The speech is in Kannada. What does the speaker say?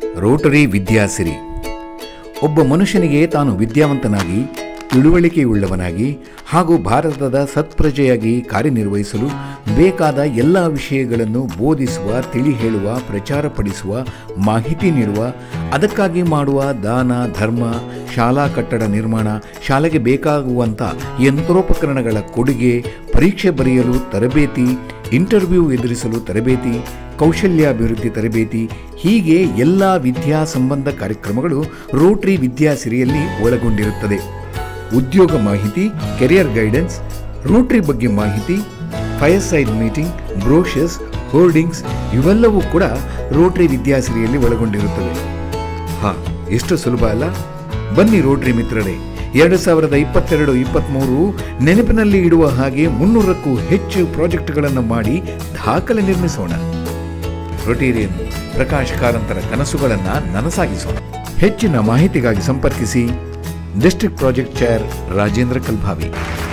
ರೋಟರಿ ವಿದ್ಯಾಸಿರಿ ಒಬ್ಬ ಮನುಷ್ಯನಿಗೆ ತಾನು ವಿದ್ಯಾವಂತನಾಗಿ ತಿಳುವಳಿಕೆಯುಳ್ಳವನಾಗಿ ಹಾಗೂ ಭಾರತದ ಸತ್ಪ್ರಜೆಯಾಗಿ ಕಾರ್ಯನಿರ್ವಹಿಸಲು ಬೇಕಾದ ಎಲ್ಲ ವಿಷಯಗಳನ್ನು ಬೋಧಿಸುವ ತಿಳಿ ಹೇಳುವ ಪ್ರಚಾರಪಡಿಸುವ ಮಾಹಿತಿ ನೀಡುವ ಅದಕ್ಕಾಗಿ ಮಾಡುವ ದಾನ ಧರ್ಮ ಶಾಲಾ ಕಟ್ಟಡ ನಿರ್ಮಾಣ ಶಾಲೆಗೆ ಬೇಕಾಗುವಂಥ ಯಂತ್ರೋಪಕರಣಗಳ ಕೊಡುಗೆ ಪರೀಕ್ಷೆ ಬರೆಯಲು ತರಬೇತಿ ಇಂಟರ್ವ್ಯೂ ಎದುರಿಸಲು ತರಬೇತಿ ಕೌಶಲ್ಯಾಭಿವೃದ್ಧಿ ತರಬೇತಿ ಹೀಗೆ ಎಲ್ಲ ವಿದ್ಯಾ ಸಂಬಂಧ ಕಾರ್ಯಕ್ರಮಗಳು ರೋಟರಿ ವಿದ್ಯಾಸಿರಿಯಲ್ಲಿ ಒಳಗೊಂಡಿರುತ್ತದೆ ಉದ್ಯೋಗ ಮಾಹಿತಿ ಕೆರಿಯರ್ ಗೈಡೆನ್ಸ್ ರೋಟರಿ ಬಗ್ಗೆ ಮಾಹಿತಿ fireside meeting brochures hoardings ಇವೆಲ್ಲವೂ ಕೂಡ ರೋಟರಿ ವಿದ್ಯಾಸಿರಿಯಲ್ಲಿ ಒಳಗೊಂಡಿರುತ್ತವೆ ಹಾ ಎಷ್ಟು ಸುಲಭ ಅಲ್ಲ ಬನ್ನಿ ರೋಟರಿ ಮಿತ್ರರೇ ಎರಡು ಸಾವಿರದ ಇಪ್ಪತ್ತೆರಡು ಇಪ್ಪತ್ತ್ಮೂರು ನೆನಪಿನಲ್ಲಿ ಇಡುವ ಹಾಗೆ ಮುನ್ನೂರಕ್ಕೂ ಹೆಚ್ಚು ಪ್ರಾಜೆಕ್ಟ್ಗಳನ್ನು ಮಾಡಿ ದಾಖಲೆ ನಿರ್ಮಿಸೋಣ ರೊಟೇರಿಯನ್ ಪ್ರಕಾಶ್ ಕಾರಂತರ ಕನಸುಗಳನ್ನು ನನಸಾಗಿಸೋಣ ಹೆಚ್ಚಿನ ಮಾಹಿತಿಗಾಗಿ ಸಂಪರ್ಕಿಸಿ ಡಿಸ್ಟ್ರಿಕ್ಟ್ ಪ್ರಾಜೆಕ್ಟ್ ಚೇರ್ ರಾಜೇಂದ್ರ ಕಲ್ಭಾವಿ